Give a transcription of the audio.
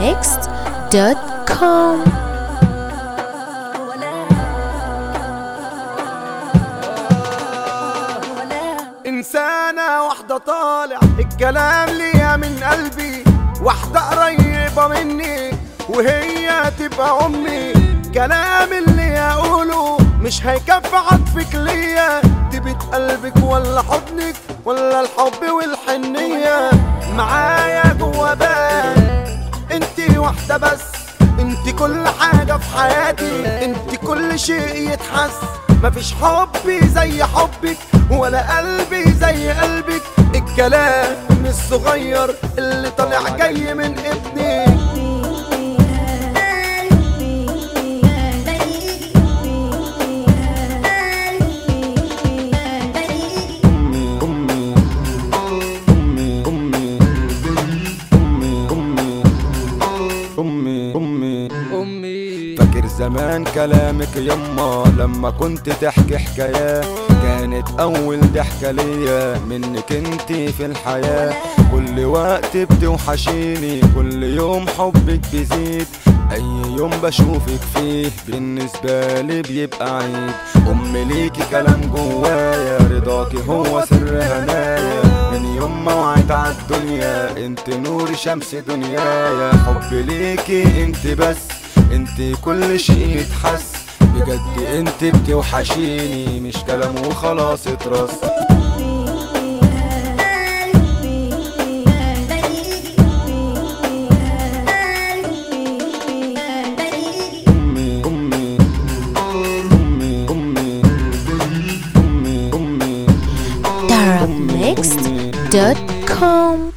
darabmixed.com إنسانة واحدة طالع الكلام ليها من قلبي واحدة قريبة مني وهي تبقى أمي كلام اللي أقوله مش هيكفي عطفك ليا تبت قلبك ولا حضنك ولا الحب والحنية معايا جوا بال انتي واحدة بس انتي كل حاجة في حياتي انتي كل شيء يتحس مفيش حبي زي حبك ولا قلبي زي قلبك الكلام الصغير اللي طالع جاي من ابني أمي أمي أمي أمي أمي أمي أمي أمي فاكر زمان كلامك يما لما كنت تحكي حكاية كانت أول ضحكة ليا منك انتي في الحياة كل وقت بتوحشيني كل يوم حبك بيزيد أي يوم بشوفك فيه بالنسبة لي بيبقى عيد أم ليكي كلام جوايا رضاكي هو سر هنايا من يوم ما وعيت عالدنيا انت نور شمس دنيايا حب ليكي انت بس انت كل شيء يتحس بجد انت بتوحشيني مش كلام وخلاص اترص أمي أمي أمي أمي أمي أمي darabmixed.com